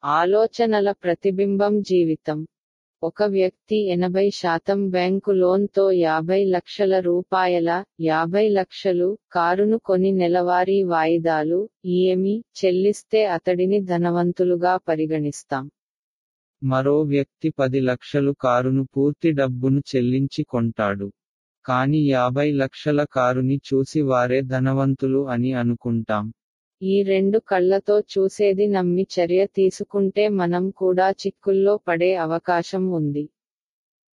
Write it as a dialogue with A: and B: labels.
A: ఆలోచనల ప్రతిబింబం జీవితం ఒక వ్యక్తి ఎనభై శాతం బ్యాంకు లోన్తో యాభై లక్షల రూపాయల యాభై లక్షలు కారును కొని నెలవారీ వాయిదాలు ఈఎమి చెల్లిస్తే అతడిని ధనవంతులుగా పరిగణిస్తాం
B: మరో వ్యక్తి పది లక్షలు కారును పూర్తి డబ్బును చెల్లించి కొంటాడు కాని యాభై లక్షల కారుని చూసి వారే ధనవంతులు అని అనుకుంటాం
A: ఈ రెండు కళ్ళతో చూసేది నమ్మి చర్య తీసుకుంటే మనం కూడా చిక్కుల్లో పడే అవకాశం ఉంది